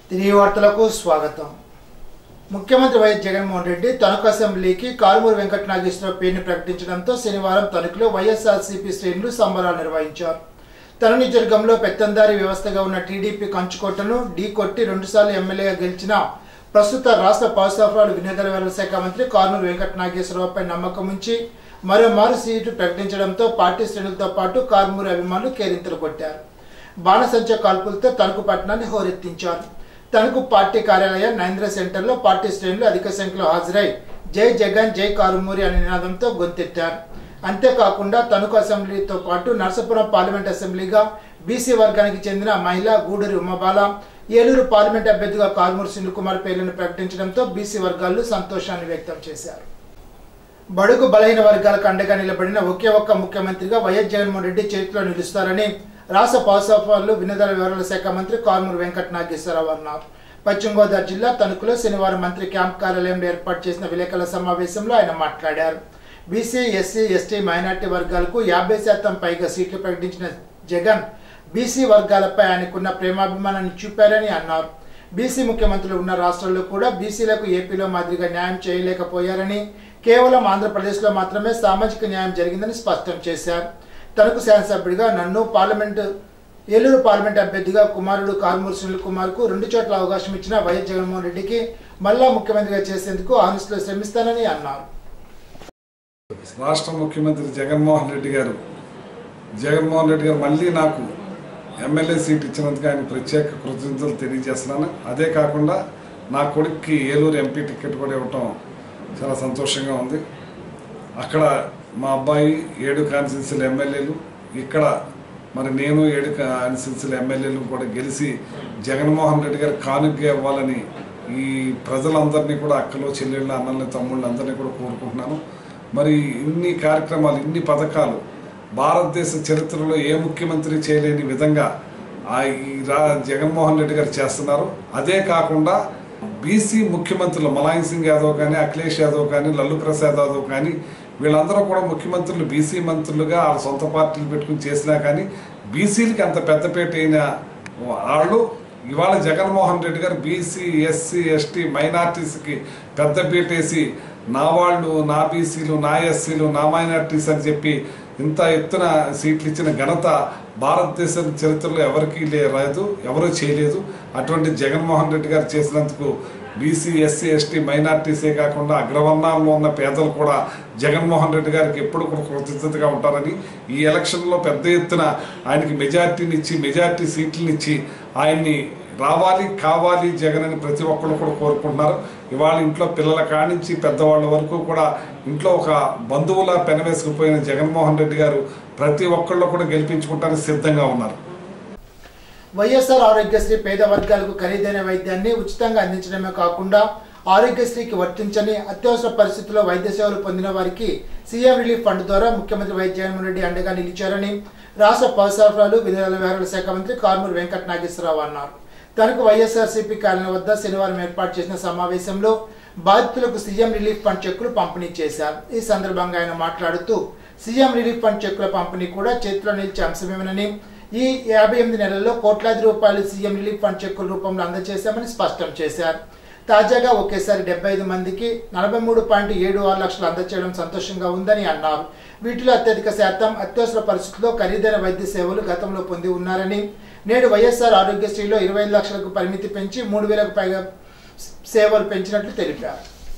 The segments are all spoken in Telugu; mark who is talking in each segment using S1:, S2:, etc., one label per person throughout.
S1: తిరిగి వార్తలకు స్వాగతం ముఖ్యమంత్రి వైఎస్ జగన్మోహన్ రెడ్డి తణుకు అసెంబ్లీకి కారుమూరి వెంకట నాగేశ్వరరావు పేరుని ప్రకటించడంతో శనివారం తణుకులో వైఎస్ఆర్సీపీ శ్రేణులు సంబరాలు నిర్వహించారు తన నియోజకవర్గంలో పెత్తందారి వ్యవస్థగా ఉన్న టీడీపీ కంచుకోటను ఢీ కొట్టి రెండుసార్లు ఎమ్మెల్యేగా గెలిచిన ప్రస్తుత రాష్ట్ర పౌరసరఫరాలు వినియోగదారుల శాఖ మంత్రి కారుమూరి వెంకట నాగేశ్వరరావుపై నమ్మకం ఉంచి మరోమారు సీటు ప్రకటించడంతో పార్టీ శ్రేణులతో పాటు కారుమూరి అభిమానులు కేరింతలు కొట్టారు బాణసంచ కాల్పులతో తణుకు పట్టణాన్ని హోరెత్తించారు తణుకు పార్టీ కార్యాలయం నరేంద్ర సెంటర్లో పార్టీ శ్రేణులు అధిక సంఖ్యలో హాజరై జై జగన్ జై కారుమూరి అనే నినాదంతో గొంతెత్తారు అంతేకాకుండా తణుకు అసెంబ్లీతో పాటు నరసాపురం పార్లమెంట్ అసెంబ్లీగా బీసీ వర్గానికి చెందిన మహిళ గూడూరి ఉమ్మబాల ఏలూరు పార్లమెంట్ అభ్యర్థిగా కారుమూరి సునీల్ కుమార్ పేర్లను ప్రకటించడంతో బీసీ వర్గాలు సంతోషాన్ని వ్యక్తం చేశారు బడుగు బలహీన వర్గాలకు అండగా నిలబడిన ఒకే ఒక్క ముఖ్యమంత్రిగా వైఎస్ జగన్మోహన్ రెడ్డి చేతిలో నిలుస్తారని రాష్ట్ర పౌరసరఫరాలు వినోదాల వివరాల శాఖ మంత్రి కారుమూరి వెంకట నాగేశ్వరరావు అన్నారు పశ్చిమ గోదావరి జిల్లా తణుకులో శనివారం మంత్రి క్యాంప్ కార్యాలయంలో ఏర్పాటు చేసిన విలేకరుల సమావేశంలో ఆయన మాట్లాడారు బీసీ ఎస్సీ ఎస్టీ మైనార్టీ వర్గాలకు యాభై శాతం పైగా సీట్లు ప్రకటించిన జగన్ బీసీ వర్గాలపై ఆయనకున్న ప్రేమాభిమానాన్ని చూపారని అన్నారు బీసీ ముఖ్యమంత్రులు ఉన్న రాష్ట్రాల్లో కూడా బీసీలకు ఏపీలో మాదిరిగా న్యాయం చేయలేకపోయారని కేవలం ఆంధ్రప్రదేశ్లో మాత్రమే సామాజిక న్యాయం జరిగిందని స్పష్టం చేశారు తనకు శాసనసభ్యుడిగా నన్ను పార్లమెంటు ఏలూరు పార్లమెంట్ అభ్యర్థిగా కుమారుడు కారుమూరి సునీల్ కుమార్ కు రెండు చోట్ల అవకాశం ఇచ్చిన వైఎస్ జగన్మోహన్ రెడ్డికి మళ్ళా ముఖ్యమంత్రిగా చేసేందుకు ఆనస్టులో శ్రమిస్తానని అన్నారు
S2: రాష్ట్ర ముఖ్యమంత్రి జగన్మోహన్ రెడ్డి గారు జగన్మోహన్ రెడ్డి గారు మళ్ళీ నాకు ఎమ్మెల్యే సీట్ ఇచ్చినందుకు ఆయన ప్రత్యేక కృతజ్ఞతలు తెలియజేస్తున్నాను అదే కాకుండా నా కొడుక్కి ఏలూరు ఎంపీ టికెట్ కూడా ఇవ్వటం చాలా సంతోషంగా ఉంది అక్కడ మా అబ్బాయి ఏడు కాన్స్టిట్యూన్సీల ఎమ్మెల్యేలు ఇక్కడ మరి నేను ఏడు కాన్స్టిట్యూన్సీల ఎమ్మెల్యేలు కూడా గెలిచి జగన్మోహన్ రెడ్డి గారు కానుగ్గా ఇవ్వాలని ఈ ప్రజలందరినీ కూడా అక్కలో చెల్లెళ్ళు అన్నల్ని తమ్ముళ్ళు అందరినీ కూడా కోరుకుంటున్నాను మరి ఇన్ని కార్యక్రమాలు ఇన్ని పథకాలు భారతదేశ చరిత్రలో ఏ ముఖ్యమంత్రి చేయలేని విధంగా ఆ ఈ రా జగన్మోహన్ రెడ్డి గారు చేస్తున్నారు అదే కాకుండా బీసీ ముఖ్యమంత్రులు మలాయం సింగ్ యాదవ్ కానీ అఖిలేష్ యాదవ్ కానీ లల్లు ప్రసాద్ యాదవ్ కానీ వీళ్ళందరూ కూడా ముఖ్యమంత్రులు బీసీ మంత్రులుగా వాళ్ళ సొంత పార్టీలు పెట్టుకుని చేసినా కానీ బీసీలకి అంత పెద్దపేట అయిన వాళ్ళు ఇవాళ జగన్మోహన్ రెడ్డి గారు బీసీ ఎస్సీ ఎస్టీ మైనార్టీస్కి పెద్దపీట వేసి నా వాళ్ళు నా బీసీలు నా ఎస్సీలు నా మైనార్టీస్ అని చెప్పి ఇంత ఎత్తున సీట్లు ఇచ్చిన ఘనత భారతదేశం చరిత్రలో ఎవరికీ లేదు ఎవరూ చేయలేదు అటువంటి జగన్మోహన్ రెడ్డి గారు చేసినందుకు బీసీ ఎస్సీ ఎస్టీ మైనార్టీసే కాకుండా అగ్రవర్ణాల్లో ఉన్న పేదలు కూడా జగన్మోహన్ రెడ్డి గారికి ఎప్పుడు కూడా కృతజ్ఞతగా ఉంటారని ఈ ఎలక్షన్లో పెద్ద ఎత్తున ఆయనకి మెజార్టీని ఇచ్చి మెజార్టీ సీట్లను ఇచ్చి ఆయన్ని రావాలి కావాలి జగన్ అని ప్రతి ఒక్కరు కూడా కోరుకుంటున్నారు ఇవాళ ఇంట్లో పిల్లల కానించి పెద్దవాళ్ళ వరకు కూడా ఇంట్లో ఒక బంధువులా పెనవేసుకుపోయిన జగన్మోహన్ రెడ్డి గారు ప్రతి ఒక్కళ్ళు కూడా గెలిపించుకుంటానికి సిద్ధంగా ఉన్నారు
S1: వైఎస్ఆర్ ఆరోగ్యశ్రీ పేద వర్గాలకు ఖరీదైన వైద్యాన్ని ఉచితంగా అందించడమే కాకుండా ఆరోగ్యశ్రీకి వర్తించని అత్యవసర పరిస్థితుల్లో వైద్య సేవలు పొందిన వారికి సీఎం రిలీఫ్ ఫండ్ ద్వారా ముఖ్యమంత్రి వైఎస్ జగన్మోహన్ రెడ్డి అండగా నిలిచారని రాష్ట్ర పౌర సరఫరాలు వినియోగ వ్యవహారాల శాఖ మంత్రి కారుమూరి వెంకట నాగేశ్వరరావు అన్నారు తనకు వైఎస్ఆర్సీపీ కార్యాలయం వద్ద శనివారం ఏర్పాటు చేసిన సమావేశంలో బాధితులకు సీఎం రిలీఫ్ ఫండ్ చెక్కులు పంపిణీ చేశారు ఈ సందర్భంగా ఆయన మాట్లాడుతూ సీఎం రిలీఫ్ ఫండ్ చెక్కుల పంపిణీ కూడా చేతిలో నిలిచే అంశమేమనని ఈ యాభై ఎనిమిది నెలల్లో కోట్లాది రూపాయలు సీఎం రిలీఫ్ ఫండ్ చెక్కుల రూపంలో అందజేశామని స్పష్టం చేశారు తాజాగా ఒకేసారి డెబ్బై ఐదు మందికి నలభై మూడు పాయింట్ ఏడు ఆరు లక్షలు అందజేయడం సంతోషంగా ఉందని అన్నారు వీటిలో అత్యధిక శాతం అత్యవసర పరిస్థితుల్లో ఖరీదైన వైద్య సేవలు గతంలో పొంది ఉన్నారని నేడు వైఎస్ఆర్ ఆరోగ్యశ్రీలో ఇరవై ఐదు లక్షలకు పరిమితి పెంచి మూడు వేలకు పైగా సేవలు పెంచినట్లు తెలిపారు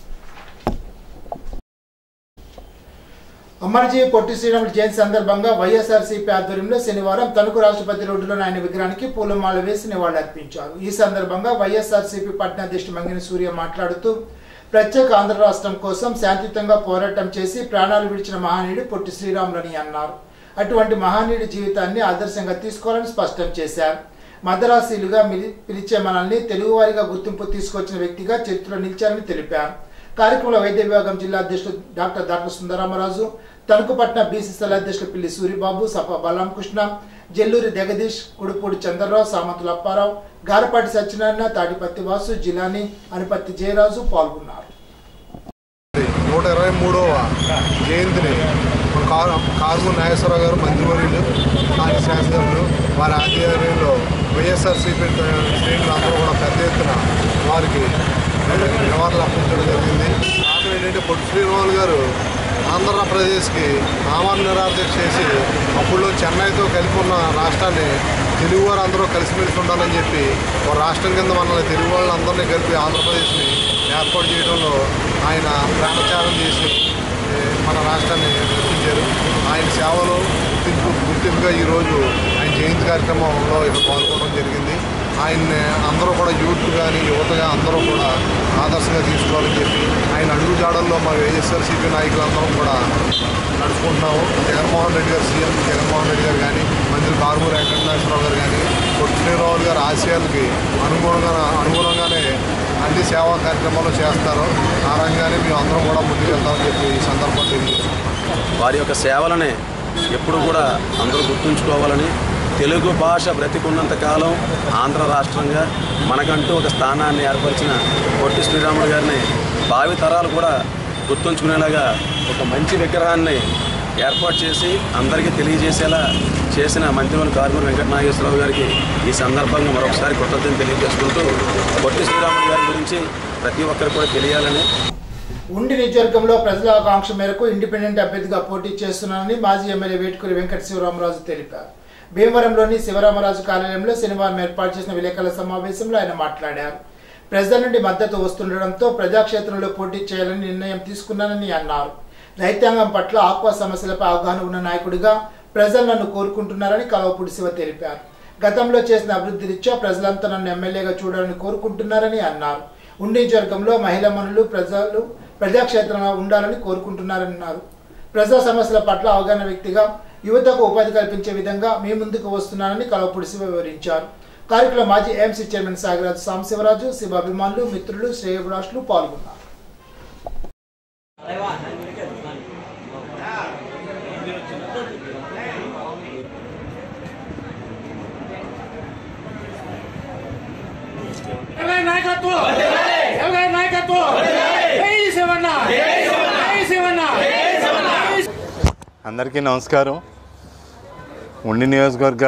S1: అమర్జీ పొట్టి శ్రీరాములు జయంతి సందర్భంగా వైఎస్ఆర్సీపీ ఆధ్వర్యంలో శనివారం తణుకు రాష్ట్రపతి రోడ్డులోని ఆయన విగ్రహానికి పూలమాల వేసి నివాళులర్పించారు ఈ సందర్భంగా వైఎస్ఆర్సీపీ పట్టణాధ్యక్షుడు మంగిన సూర్య మాట్లాడుతూ ప్రత్యేక ఆంధ్ర రాష్ట్రం కోసం శాంతియుతంగా పోరాటం చేసి ప్రాణాలు విడిచిన మహనీయుడు పొట్టి శ్రీరాములని అన్నారు అటువంటి మహనీయుడి జీవితాన్ని ఆదర్శంగా తీసుకోవాలని స్పష్టం చేశారు మద్రాసీలుగా మిలి పిలిచే మనల్ని తెలుగువారిగా గుర్తింపు తీసుకొచ్చిన వ్యక్తిగా చరిత్రలో నిలిచారని తెలిపారు కార్యక్రమంలో వైద్య విభాగం జిల్లా అధ్యక్షుడు డాక్టర్ డాక్టర్ సుందరామరాజు తణుకుపట్న బీసీసీఎల్ అధ్యక్షులు పిల్లి సూరిబాబు సప బలరామకృష్ణ జల్లూరి జగదీష్ కుడుపూడి చంద్రరావు సామంతుల అప్పారావు గారపాటి సత్యనారాయణ తాడిపత్తి వాసు జిలాని అనుపత్తి జయరాజు పాల్గొన్నారు
S3: నూట ఇరవై మూడవ జయంతిని మన కారు కారుమూరి నాగేశ్వరరావు గారు మంత్రివర్యులు స్థానిక శాసనసభ్యులు వారి ఆధ్వర్యంలో వైఎస్ఆర్సీపీ శ్రేణులు అందరూ కూడా పెద్ద ఎత్తున వారికి నివాళులు అర్పించడం జరిగింది కారణం ఏంటంటే పొట్టి శ్రీనివాల్ గారు ఆంధ్రప్రదేశ్కి ఆమరణ నిరాధ్యక్ష చేసి అప్పుడు చెన్నైతో కలిపి ఉన్న రాష్ట్రాన్ని తెలుగు వారు అందరూ కలిసిమెలిసి ఉండాలని చెప్పి ఒక రాష్ట్రం కింద మనల్ని తెలుగు వాళ్ళందరినీ కలిపి ఆంధ్రప్రదేశ్ని ఏర్పాటు చేయడంలో ఆయన ప్రాణత్యాగం చేసి ఏ, మన రాష్ట్రాన్ని గుర్తించారు ఆయన సేవలు గుర్తింపు గుర్తింపుగా ఈరోజు ఆయన జయంతి కార్యక్రమంలో ఇక్కడ పాల్గొనడం జరిగింది ఆయన్ని అందరూ కూడా యూత్ కానీ యువతగా అందరూ కూడా ఆదర్శంగా తీసుకోవాలని చెప్పి ఆయన అడుగు జాడల్లో మా వైఎస్ఆర్సీపీ నాయకులందరం కూడా నడుచుకుంటున్నాము జగన్మోహన్ రెడ్డి గారు సీఎం జగన్మోహన్ రెడ్డి గారు కానీ మంత్రి కారుమూరి వెంకటనాథరావు గారు కానీ పొట్టి శ్రీరావులు గారి ఆశయాలకి అనుగుణంగా అనుగుణంగానే అన్ని సేవా కార్యక్రమాలు చేస్తారు ఆ రంగానే మేము అందరం కూడా ముందుకు వెళ్తామని చెప్పి ఈ సందర్భంగా తెలియజేస్తున్నాం
S4: వారి యొక్క సేవలని ఎప్పుడు కూడా అందరూ గుర్తుంచుకోవాలని తెలుగు భాష బ్రతికున్నంత కాలం ఆంధ్ర రాష్ట్రంగా మనకంటూ ఒక స్థానాన్ని ఏర్పరిచిన పొట్టి శ్రీరాములు గారిని భావి తరాలు కూడా గుర్తుంచుకునేలాగా ఒక మంచి విగ్రహాన్ని ఏర్పాటు చేసి అందరికీ తెలియజేసేలా చేసిన మంత్రిమూల కార్మిక వెంకట నాగేశ్వరరావు గారికి ఈ సందర్భంగా మరొకసారి కృతజ్ఞతలు తెలియజేసుకుంటూ పొట్టి శ్రీరాములు గారి గురించి ప్రతి ఒక్కరు కూడా తెలియాలని
S1: ఉండి నియోజకవర్గంలో ప్రజల ఆకాంక్ష మేరకు ఇండిపెండెంట్ అభ్యర్థిగా పోటీ చేస్తున్నానని మాజీ ఎమ్మెల్యే వేటుకూరి వెంకట శివరామరాజు తెలిపారు భీమవరంలోని శివరామరాజు కార్యాలయంలో శనివారం ఏర్పాటు చేసిన విలేకరుల సమావేశంలో ఆయన మాట్లాడారు ప్రజల నుండి మద్దతు వస్తుండటంతో ప్రజాక్షేత్రంలో పోటీ చేయాలని నిర్ణయం తీసుకున్నానని అన్నారు రైతాంగం పట్ల ఆక్వా సమస్యలపై అవగాహన ఉన్న నాయకుడిగా ప్రజలు నన్ను కోరుకుంటున్నారని కలవపూడి శివ తెలిపారు గతంలో చేసిన అభివృద్ధి రీత్యా ప్రజలంతా నన్ను ఎమ్మెల్యేగా చూడాలని కోరుకుంటున్నారని అన్నారు ఉండి నియోజకవర్గంలో మహిళా మనులు ప్రజలు ప్రజాక్షేత్రంగా ఉండాలని కోరుకుంటున్నారన్నారు ప్రజా సమస్యల పట్ల అవగాహన వ్యక్తిగా యువతకు ఉపాధి కల్పించే విధంగా మీ ముందుకు వస్తున్నానని కలవపూడి శివ వివరించారు కార్యక్రమం మాజీ ఏఎంసీ చైర్మన్ సాగరాజు సాంశివరాజు శివ అభిమానులు మిత్రులు శ్రేయభిలాషులు పాల్గొన్నారు
S5: ఎవరి నాయకత్వం ఎవరి నాయకత్వం జై శివన్న జై శివన్న
S6: అందరికీ నమస్కారం ఉండి నియోజకవర్గ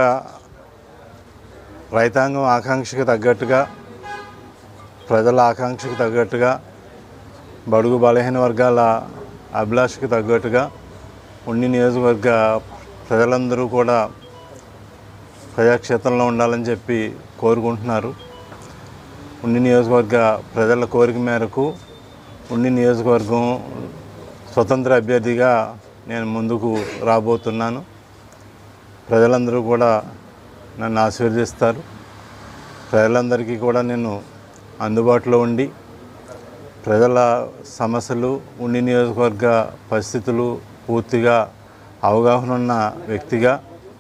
S6: రైతాంగం ఆకాంక్షకు తగ్గట్టుగా ప్రజల ఆకాంక్షకు తగ్గట్టుగా బడుగు బలహీన వర్గాల అభిలాషకు తగ్గట్టుగా ఉండి నియోజకవర్గ ప్రజలందరూ కూడా ప్రజాక్షేత్రంలో ఉండాలని చెప్పి కోరుకుంటున్నారు ఉండి నియోజకవర్గ ప్రజల కోరిక మేరకు ఉండి నియోజకవర్గం స్వతంత్ర అభ్యర్థిగా నేను ముందుకు రాబోతున్నాను ప్రజలందరూ కూడా నన్ను ఆశీర్వదిస్తారు ప్రజలందరికీ కూడా నేను అందుబాటులో ఉండి ప్రజల సమస్యలు ఉండి నియోజకవర్గ పరిస్థితులు పూర్తిగా అవగాహన ఉన్న వ్యక్తిగా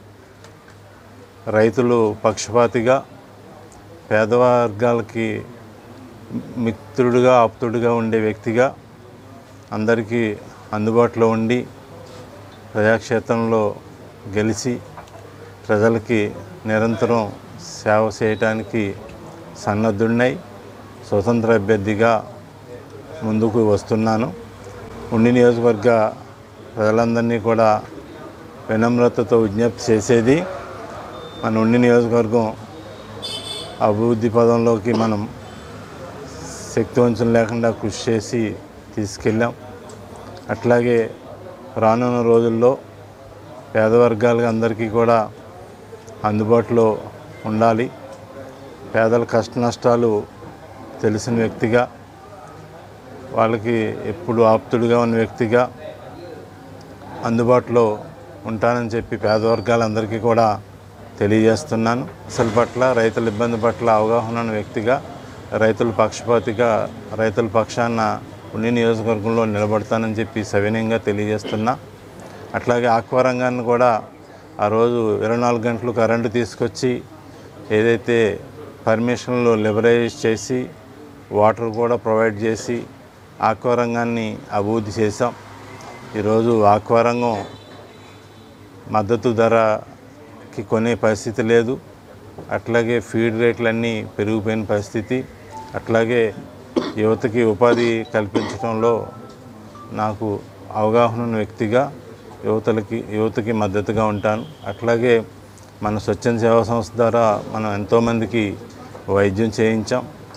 S6: రైతులు పక్షపాతిగా పేదవర్గాలకి మిత్రుడిగా ఆప్తుడిగా ఉండే వ్యక్తిగా అందరికీ అందుబాటులో ఉండి ప్రజాక్షేత్రంలో గెలిచి ప్రజలకి నిరంతరం సేవ చేయటానికి సన్నద్ధుడినై స్వతంత్ర అభ్యర్థిగా ముందుకు వస్తున్నాను ఉండి నియోజకవర్గ ప్రజలందరినీ కూడా వినమ్రతతో విజ్ఞప్తి చేసేది మన ఉండి నియోజకవర్గం అభివృద్ధి పదంలోకి మనం శక్తివంచన లేకుండా కృషి చేసి తీసుకెళ్ళాం అట్లాగే రానున్న రోజుల్లో పేద వర్గాలకి అందరికీ కూడా అందుబాటులో ఉండాలి పేదల కష్ట నష్టాలు తెలిసిన వ్యక్తిగా వాళ్ళకి ఎప్పుడు ఆప్తుడిగా ఉన్న వ్యక్తిగా అందుబాటులో ఉంటానని చెప్పి పేద వర్గాలందరికీ కూడా తెలియజేస్తున్నాను అసలు పట్ల రైతుల ఇబ్బంది పట్ల అవగాహన ఉన్న వ్యక్తిగా రైతుల పక్షపాతిగా రైతుల పక్షాన ఉండి నియోజకవర్గంలో నిలబడతానని చెప్పి సవినయంగా తెలియజేస్తున్నా అట్లాగే ఆక్వా రంగాన్ని కూడా ఆ రోజు ఇరవై నాలుగు గంటలు కరెంటు తీసుకొచ్చి ఏదైతే పర్మిషన్లు లిబరైజ్ చేసి వాటర్ కూడా ప్రొవైడ్ చేసి ఆక్వా రంగాన్ని అభివృద్ధి చేశాం ఈరోజు ఆక్వా రంగం మద్దతు ధరకి కొనే పరిస్థితి లేదు అట్లాగే ఫీడ్ రేట్లన్నీ పెరిగిపోయిన పరిస్థితి అట్లాగే యువతకి ఉపాధి కల్పించడంలో నాకు అవగాహన ఉన్న వ్యక్తిగా యువతలకి యువతకి మద్దతుగా ఉంటాను అట్లాగే మన స్వచ్ఛంద సేవా సంస్థ ద్వారా మనం ఎంతోమందికి వైద్యం చేయించాం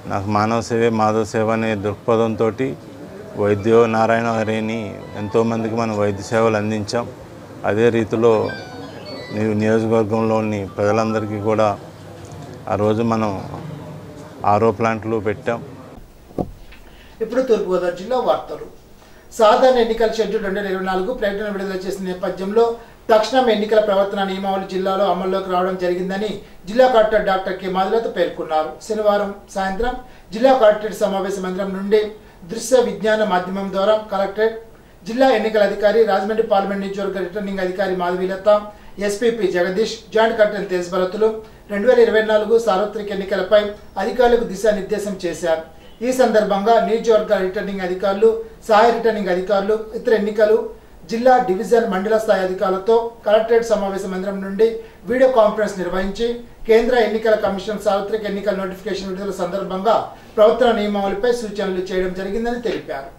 S6: నాకు మానవ సేవే మాధవ సేవ అనే దృక్పథంతో వైద్యో నారాయణ హరిని ఎంతోమందికి మనం వైద్య సేవలు అందించాం అదే రీతిలో ని- నియోజకవర్గంలోని ప్రజలందరికీ కూడా ఆ రోజు మనం ఆరో ప్లాంట్లు పెట్టాం
S1: ఇప్పుడు తూర్పుగోదావరి జిల్లా వార్తలు సాధారణ ఎన్నికల షెడ్యూల్ రెండు వేల ఇరవై నాలుగు ప్రకటన విడుదల చేసిన నేపథ్యంలో తక్షణం ఎన్నికల ప్రవర్తన నియమావళి జిల్లాలో అమల్లోకి రావడం జరిగిందని జిల్లా కలెక్టర్ డాక్టర్ కె మాధులత పేర్కొన్నారు శనివారం సాయంత్రం జిల్లా కలెక్టరేట్ సమావేశ మందిరం నుండి దృశ్య విజ్ఞాన మాధ్యమం ద్వారా కలెక్టరేట్ జిల్లా ఎన్నికల అధికారి రాజమండ్రి పార్లమెంట్ నియోజకవర్గ రిటర్నింగ్ అధికారి Madhavilatha SPP Jagadish joint collector Tej భరతులు రెండు వేల ఇరవై నాలుగు సార్వత్రిక ఎన్నికలపై అధికారులకు దిశానిర్దేశం చేశారు ఈ సందర్భంగా నియోజకవర్గ రిటర్నింగ్ అధికారులు సహాయ రిటర్నింగ్ అధికారులు ఇతర ఎన్నికలు జిల్లా డివిజన్ మండల స్థాయి అధికారులతో కలెక్టరేట్ సమావేశ మందిరం నుండి వీడియో కాన్ఫరెన్స్ నిర్వహించి కేంద్ర ఎన్నికల కమిషన్ సార్వత్రిక ఎన్నికల నోటిఫికేషన్ విడుదల సందర్భంగా ప్రవర్తన నియమావళిపై సూచనలు చేయడం జరిగిందని తెలిపారు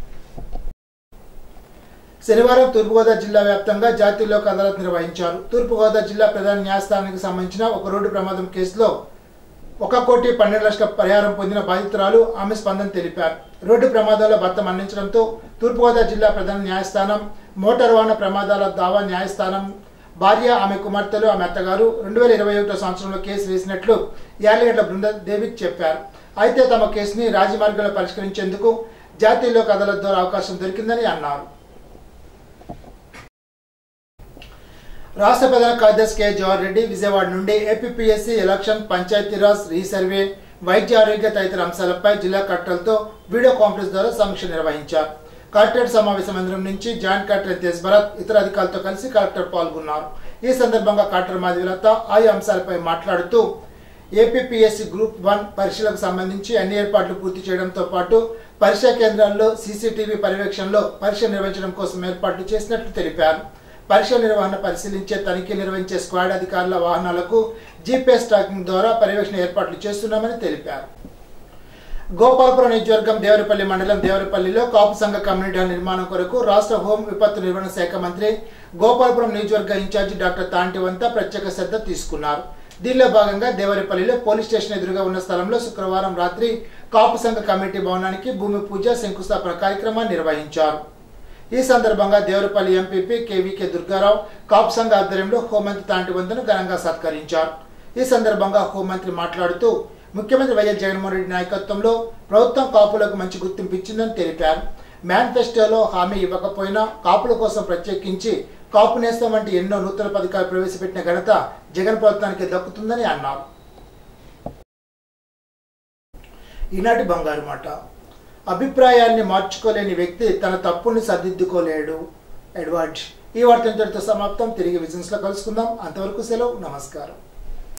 S1: శనివారం తూర్పుగోదావరి జిల్లా వ్యాప్తంగా జాతీయ లోక్ అదాలత్ నిర్వహించారు తూర్పుగోదావరి జిల్లా ప్రధాన న్యాయస్థానానికి సంబంధించిన ఒక రోడ్డు ప్రమాదం కేసులో ఒక కోటి పన్నెండు లక్షల పరిహారం పొందిన బాధితురాలు ఆమె స్పందన తెలిపారు రోడ్డు ప్రమాదాల్లో భర్త మరణించడంతో తూర్పుగోదావరి జిల్లా ప్రధాన న్యాయస్థానం మోటార్ వాహన ప్రమాదాల దావా న్యాయస్థానం భార్య ఆమె కుమార్తెలు ఆమె అత్తగారు రెండు వేల ఇరవై ఒకటో సంవత్సరంలో కేసు వేసినట్లు యాలగడ్డ బృందదేవికి చెప్పారు అయితే తమ కేసుని రాజమార్గంలో పరిష్కరించేందుకు జాతీయ లోక్ అదాలత్ ద్వారా అవకాశం దొరికిందని అన్నారు రాష్ట్ర ప్రధాన కార్యదర్శి కె జవహర్ రెడ్డి విజయవాడ నుండి ఏపీపీఎస్సీ ఎలక్షన్ పంచాయతీరాజ్ రీసర్వే వైద్య ఆరోగ్య తదితర అంశాలపై జిల్లా కలెక్టర్లతో వీడియో కాన్ఫరెన్స్ ద్వారా సమీక్ష నిర్వహించారు కలెక్టరేట్ సమావేశ మందిరం నుంచి జాయింట్ కలెక్టర్ తేజ్ భరత్ ఇతర అధికారులతో కలిసి కలెక్టర్ పాల్గొన్నారు ఈ సందర్భంగా కలెక్టర్ మాధవిలత ఆయా అంశాలపై మాట్లాడుతూ ఏపీపీఎస్సీ గ్రూప్ వన్ పరీక్షలకు సంబంధించి అన్ని ఏర్పాట్లు పూర్తి చేయడంతో పాటు పరీక్షా కేంద్రాల్లో సీసీటీవీ పర్యవేక్షణలో పరీక్ష నిర్వహించడం కోసం ఏర్పాట్లు చేసినట్లు తెలిపారు పరీక్ష నిర్వహణ పరిశీలించే తనిఖీ నిర్వహించే స్క్వాడ్ అధికారుల వాహనాలకు జీపీఎస్ ట్రాకింగ్ ద్వారా పర్యవేక్షణ ఏర్పాట్లు చేస్తున్నామని తెలిపారు గోపాలపురం నియోజకవర్గం దేవరపల్లి మండలం దేవరపల్లిలో కాపు సంఘ కమ్యూనిటీ హాల్ నిర్మాణం కొరకు రాష్ట్ర హోం విపత్తు నిర్వహణ శాఖ మంత్రి గోపాలపురం నియోజకవర్గ ఇన్ఛార్జి డాక్టర్ తాంటివంత ప్రత్యేక శ్రద్ధ తీసుకున్నారు దీనిలో భాగంగా దేవరపల్లిలో పోలీస్ స్టేషన్ ఎదురుగా ఉన్న స్థలంలో శుక్రవారం రాత్రి కాపు సంఘ కమిటీ భవనానికి భూమి పూజ శంకుస్థాపన కార్యక్రమాన్ని నిర్వహించారు ఈ సందర్భంగా దేవరపల్లి ఎంపీపీ కేవీకే దుర్గారావు కాపు సంఘ ఆధ్వర్యంలో హోంమంత్రి తాంటివంతను ఘనంగా సత్కరించారు ఈ సందర్భంగా హోంమంత్రి మాట్లాడుతూ ముఖ్యమంత్రి వైఎస్ జగన్మోహన్ రెడ్డి నాయకత్వంలో ప్రభుత్వం కాపులకు మంచి గుర్తింపు ఇచ్చిందని తెలిపారు మేనిఫెస్టోలో హామీ ఇవ్వకపోయినా కాపుల కోసం ప్రత్యేకించి కాపు నేస్తం వంటి ఎన్నో నూతన పథకాలు ప్రవేశపెట్టిన ఘనత జగన్ ప్రభుత్వానికి దక్కుతుందని అన్నారు ఈనాటి బంగారు మాట అభిప్రాయాన్ని మార్చుకోలేని వ్యక్తి తన తప్పుని సరిదిద్దుకోలేడు ఎడ్వర్డ్ ఈ వార్త ఇంతటితో సమాప్తం తిరిగి విజన్స్ లో కలుసుకుందాం అంతవరకు సెలవు నమస్కారం